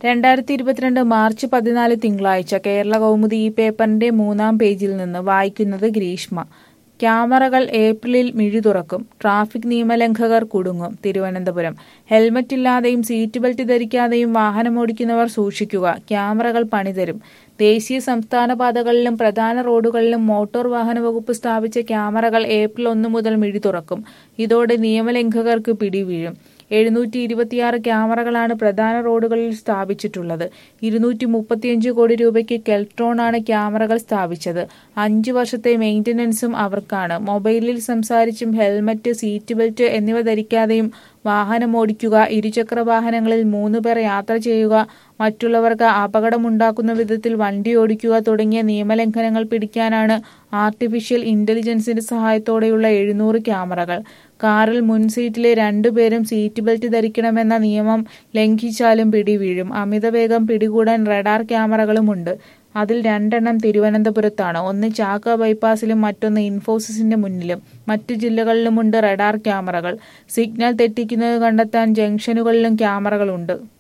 രണ്ടായിരത്തി ഇരുപത്തിരണ്ട് മാർച്ച് പതിനാല് തിങ്കളാഴ്ച കേരള കൗമുദി ഈ പേപ്പറിന്റെ മൂന്നാം പേജിൽ നിന്ന് വായിക്കുന്നത് ഗ്രീഷ്മ ക്യാമറകൾ ഏപ്രിലിൽ മിഴി തുറക്കും ട്രാഫിക് നിയമലംഘകർ കുടുങ്ങും തിരുവനന്തപുരം ഹെൽമറ്റ് ഇല്ലാതെയും സീറ്റ് ബെൽറ്റ് ധരിക്കാതെയും വാഹനമോടിക്കുന്നവർ സൂക്ഷിക്കുക ക്യാമറകൾ പണിതരും ദേശീയ സംസ്ഥാന പാതകളിലും പ്രധാന റോഡുകളിലും മോട്ടോർ വാഹന വകുപ്പ് സ്ഥാപിച്ച ക്യാമറകൾ ഏപ്രിൽ ഒന്ന് മുതൽ മിഴി തുറക്കും ഇതോടെ നിയമലംഘകർക്ക് പിടിവീഴും എഴുന്നൂറ്റി ഇരുപത്തിയാറ് ക്യാമറകളാണ് പ്രധാന റോഡുകളിൽ സ്ഥാപിച്ചിട്ടുള്ളത് ഇരുന്നൂറ്റി മുപ്പത്തിയഞ്ച് കോടി രൂപയ്ക്ക് കെൽട്രോണാണ് ക്യാമറകൾ സ്ഥാപിച്ചത് അഞ്ചു വർഷത്തെ മെയിന്റനൻസും അവർക്കാണ് മൊബൈലിൽ സംസാരിച്ചും ഹെൽമറ്റ് സീറ്റ് ബെൽറ്റ് എന്നിവ ധരിക്കാതെയും വാഹനമോടിക്കുക ഇരുചക്ര വാഹനങ്ങളിൽ മൂന്ന് പേർ യാത്ര ചെയ്യുക മറ്റുള്ളവർക്ക് അപകടമുണ്ടാക്കുന്ന വിധത്തിൽ വണ്ടി ഓടിക്കുക തുടങ്ങിയ നിയമലംഘനങ്ങൾ പിടിക്കാനാണ് ആർട്ടിഫിഷ്യൽ ഇന്റലിജൻസിന്റെ സഹായത്തോടെയുള്ള എഴുന്നൂറ് ക്യാമറകൾ കാറിൽ മുൻ സീറ്റിലെ രണ്ടുപേരും സീറ്റ് ബെൽറ്റ് ധരിക്കണമെന്ന നിയമം ലംഘിച്ചാലും പിടിവീഴും അമിതവേഗം പിടികൂടാൻ റഡാർ ക്യാമറകളുമുണ്ട് അതിൽ രണ്ടെണ്ണം തിരുവനന്തപുരത്താണ് ഒന്ന് ചാക്ക ബൈപ്പാസിലും മറ്റൊന്ന് ഇൻഫോസിസിന്റെ മുന്നിലും മറ്റു ജില്ലകളിലുമുണ്ട് റഡാർ ക്യാമറകൾ സിഗ്നൽ തെറ്റിക്കുന്നത് കണ്ടെത്താൻ ജംഗ്ഷനുകളിലും ക്യാമറകളുണ്ട്